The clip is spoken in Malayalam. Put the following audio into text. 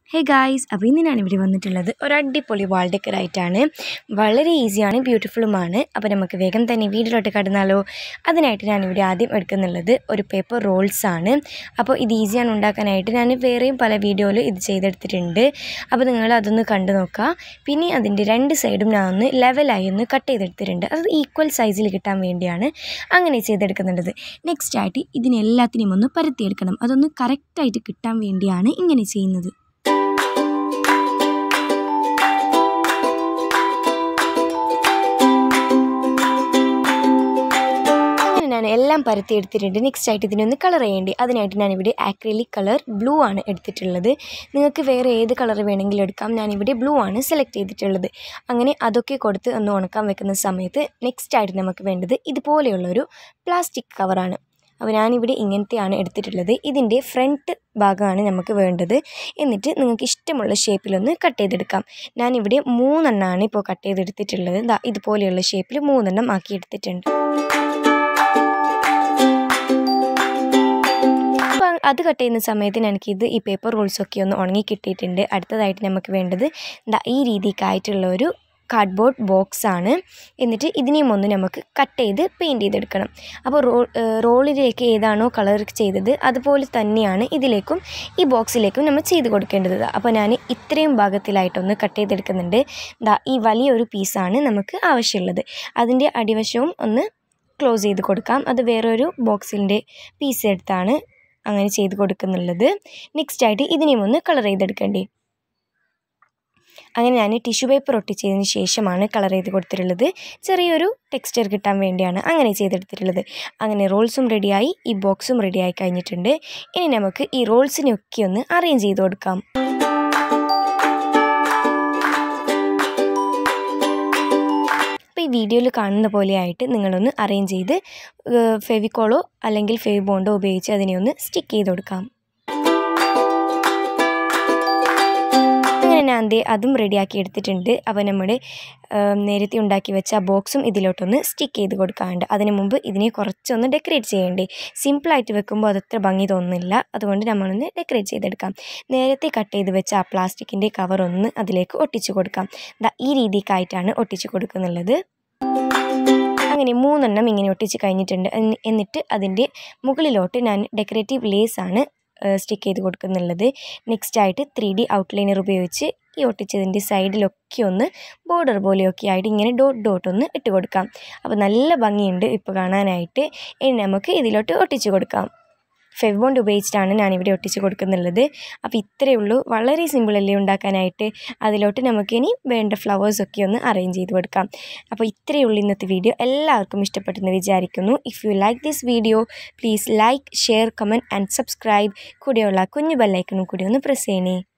ഹേ ഗായ്സ് അപ്പോൾ ഇന്ന് ഞാൻ ഇവിടെ വന്നിട്ടുള്ളത് ഒരു അടിപൊളി വാൾ ഡെക്കർ ആയിട്ടാണ് വളരെ ഈസിയാണ് ബ്യൂട്ടിഫുള്ളുമാണ് അപ്പോൾ നമുക്ക് വേഗം തന്നെ വീട്ടിലോട്ട് കടന്നാലോ അതിനായിട്ട് ഞാനിവിടെ ആദ്യം എടുക്കുന്നുള്ളത് ഒരു പേപ്പർ റോൾസ് ആണ് അപ്പോൾ ഇത് ഈസിയാണ് ഉണ്ടാക്കാനായിട്ട് ഞാൻ വേറെയും പല വീഡിയോയിൽ ഇത് ചെയ്തെടുത്തിട്ടുണ്ട് അപ്പോൾ നിങ്ങൾ അതൊന്ന് കണ്ടു നോക്കുക പിന്നെ അതിൻ്റെ രണ്ട് സൈഡും ഞാൻ ഒന്ന് ലെവലായി ഒന്ന് കട്ട് ചെയ്തെടുത്തിട്ടുണ്ട് അത് ഈക്വൽ സൈസിൽ കിട്ടാൻ വേണ്ടിയാണ് അങ്ങനെ ചെയ്തെടുക്കുന്നുള്ളത് നെക്സ്റ്റ് ആയിട്ട് ഇതിനെല്ലാത്തിനെയും ഒന്ന് പരത്തിയെടുക്കണം അതൊന്ന് കറക്റ്റായിട്ട് കിട്ടാൻ വേണ്ടിയാണ് ഇങ്ങനെ ചെയ്യുന്നത് അങ്ങനെ ഞാൻ എല്ലാം പരത്തി എടുത്തിട്ടുണ്ട് നെക്സ്റ്റ് ആയിട്ട് ഇതിനൊന്ന് കളർ ചെയ്യേണ്ടി അതിനായിട്ട് ഞാനിവിടെ ആക്രിലിക് കളർ ബ്ലൂ ആണ് എടുത്തിട്ടുള്ളത് നിങ്ങൾക്ക് വേറെ ഏത് കളർ വേണമെങ്കിലും എടുക്കാം ഞാനിവിടെ ബ്ലൂ ആണ് സെലക്ട് ചെയ്തിട്ടുള്ളത് അങ്ങനെ അതൊക്കെ കൊടുത്ത് ഒന്ന് ഉണക്കാൻ വെക്കുന്ന സമയത്ത് നെക്സ്റ്റ് ആയിട്ട് നമുക്ക് വേണ്ടത് ഇതുപോലെയുള്ളൊരു പ്ലാസ്റ്റിക് കവറാണ് അപ്പോൾ ഞാനിവിടെ ഇങ്ങനത്തെയാണ് എടുത്തിട്ടുള്ളത് ഇതിൻ്റെ ഫ്രണ്ട് ഭാഗമാണ് നമുക്ക് വേണ്ടത് എന്നിട്ട് നിങ്ങൾക്ക് ഇഷ്ടമുള്ള ഷേപ്പിലൊന്ന് കട്ട് ചെയ്തെടുക്കാം ഞാനിവിടെ മൂന്നെണ്ണമാണ് ഇപ്പോൾ കട്ട് ചെയ്തെടുത്തിട്ടുള്ളത് ദാ ഇതുപോലെയുള്ള ഷേപ്പിൽ മൂന്നെണ്ണം ആക്കി എടുത്തിട്ടുണ്ട് അപ്പോൾ അത് കട്ട് ചെയ്യുന്ന സമയത്ത് എനിക്കിത് ഈ പേപ്പർ റോൾസൊക്കെ ഒന്ന് ഉണങ്ങി കിട്ടിയിട്ടുണ്ട് അടുത്തതായിട്ട് നമുക്ക് വേണ്ടത് ദാ ഈ രീതിക്കായിട്ടുള്ള ഒരു കാർഡ്ബോർഡ് ബോക്സ് ആണ് എന്നിട്ട് ഇതിനെയും ഒന്ന് നമുക്ക് കട്ട് ചെയ്ത് പെയിൻറ്റ് ചെയ്തെടുക്കണം അപ്പോൾ റോൾ റോളിലേക്ക് ഏതാണോ കളർ ചെയ്തത് അതുപോലെ തന്നെയാണ് ഇതിലേക്കും ഈ ബോക്സിലേക്കും നമ്മൾ ചെയ്ത് കൊടുക്കേണ്ടത് അപ്പോൾ ഞാൻ ഇത്രയും ഭാഗത്തിലായിട്ടൊന്ന് കട്ട് ചെയ്തെടുക്കുന്നുണ്ട് ദാ ഈ വലിയൊരു പീസാണ് നമുക്ക് ആവശ്യമുള്ളത് അതിൻ്റെ അടിവശവും ഒന്ന് ക്ലോസ് ചെയ്ത് കൊടുക്കാം അത് വേറൊരു ബോക്സിൻ്റെ പീസ് എടുത്താണ് അങ്ങനെ ചെയ്ത് കൊടുക്കുന്നുള്ളത് നെക്സ്റ്റ് ആയിട്ട് ഇതിനെയും ഒന്ന് കളർ ചെയ്തെടുക്കേണ്ടി അങ്ങനെ ഞാൻ ടിഷ്യൂ പേപ്പർ ഒട്ടിച്ചതിന് ശേഷമാണ് കളർ ചെയ്ത് കൊടുത്തിട്ടുള്ളത് ചെറിയൊരു ടെക്സ്ചർ കിട്ടാൻ വേണ്ടിയാണ് അങ്ങനെ ചെയ്തെടുത്തിട്ടുള്ളത് അങ്ങനെ റോൾസും റെഡിയായി ഈ ബോക്സും റെഡിയായി കഴിഞ്ഞിട്ടുണ്ട് ഇനി നമുക്ക് ഈ റോൾസിനെയൊക്കെ ഒന്ന് അറേഞ്ച് ചെയ്ത് കൊടുക്കാം അപ്പോൾ ഈ വീഡിയോയിൽ കാണുന്ന പോലെയായിട്ട് നിങ്ങളൊന്ന് അറേഞ്ച് ചെയ്ത് ഫെവിക്കോളോ അല്ലെങ്കിൽ ഫെവി ബോണ്ടോ ഉപയോഗിച്ച് അതിനെ ഒന്ന് സ്റ്റിക്ക് ചെയ്ത് കൊടുക്കാം അങ്ങനെ ഞാൻ ദേ അതും റെഡിയാക്കി എടുത്തിട്ടുണ്ട് അപ്പോൾ നമ്മുടെ നേരത്തെ ഉണ്ടാക്കി വെച്ച ആ ബോക്സും ഇതിലോട്ടൊന്ന് സ്റ്റിക്ക് ചെയ്ത് കൊടുക്കാറുണ്ട് അതിന് മുമ്പ് ഇതിനെ കുറച്ചൊന്ന് ഡെക്കറേറ്റ് ചെയ്യേണ്ടേ സിമ്പിളായിട്ട് വെക്കുമ്പോൾ അതത്ര ഭംഗി തോന്നുന്നില്ല അതുകൊണ്ട് നമ്മളൊന്ന് ഡെക്കറേറ്റ് ചെയ്തെടുക്കാം നേരത്തെ കട്ട് ചെയ്ത് വെച്ച ആ പ്ലാസ്റ്റിക്കിൻ്റെ കവർ ഒന്ന് അതിലേക്ക് ഒട്ടിച്ചു കൊടുക്കാം ദാ ഈ രീതിക്കായിട്ടാണ് ഒട്ടിച്ചു കൊടുക്കുന്നുള്ളത് അങ്ങനെ മൂന്നെണ്ണം ഇങ്ങനെ ഒട്ടിച്ച് കഴിഞ്ഞിട്ടുണ്ട് എന്നിട്ട് അതിൻ്റെ മുകളിലോട്ട് ഞാൻ ഡെക്കറേറ്റീവ് ലേസ് ആണ് സ്റ്റിക്ക് ചെയ്ത് കൊടുക്കുന്നുള്ളത് നെക്സ്റ്റ് ആയിട്ട് ത്രീ ഡി ഔട്ട്ലൈനർ ഉപയോഗിച്ച് ഈ ഒട്ടിച്ചതിൻ്റെ സൈഡിലൊക്കെ ഒന്ന് ബോർഡർ പോലെയൊക്കെ ആയിട്ട് ഇങ്ങനെ ഡോട്ട് ഡോട്ട് ഒന്ന് ഇട്ട് കൊടുക്കാം അപ്പോൾ നല്ല ഭംഗിയുണ്ട് ഇപ്പോൾ കാണാനായിട്ട് ഇനി നമുക്ക് ഇതിലോട്ട് ഒട്ടിച്ച് കൊടുക്കാം ഫെവ്ബോണ്ട് ഉപയോഗിച്ചിട്ടാണ് ഞാനിവിടെ ഒട്ടിച്ച് കൊടുക്കുന്നുള്ളത് അപ്പോൾ ഇത്രയേ ഉള്ളൂ വളരെ സിമ്പിളല്ലേ ഉണ്ടാക്കാനായിട്ട് അതിലോട്ട് നമുക്കിനി വേണ്ട ഫ്ലവേഴ്സൊക്കെ ഒന്ന് അറേഞ്ച് ചെയ്ത് കൊടുക്കാം അപ്പോൾ ഇത്രയേ ഉള്ളൂ ഇന്നത്തെ വീഡിയോ എല്ലാവർക്കും ഇഷ്ടപ്പെട്ടെന്ന് വിചാരിക്കുന്നു if you like this video please like share comment and subscribe കൂടെയുള്ള കുഞ്ഞു ബെല്ലൈക്കണും കൂടി ഒന്ന് പ്രസ് ചെയ്യണേ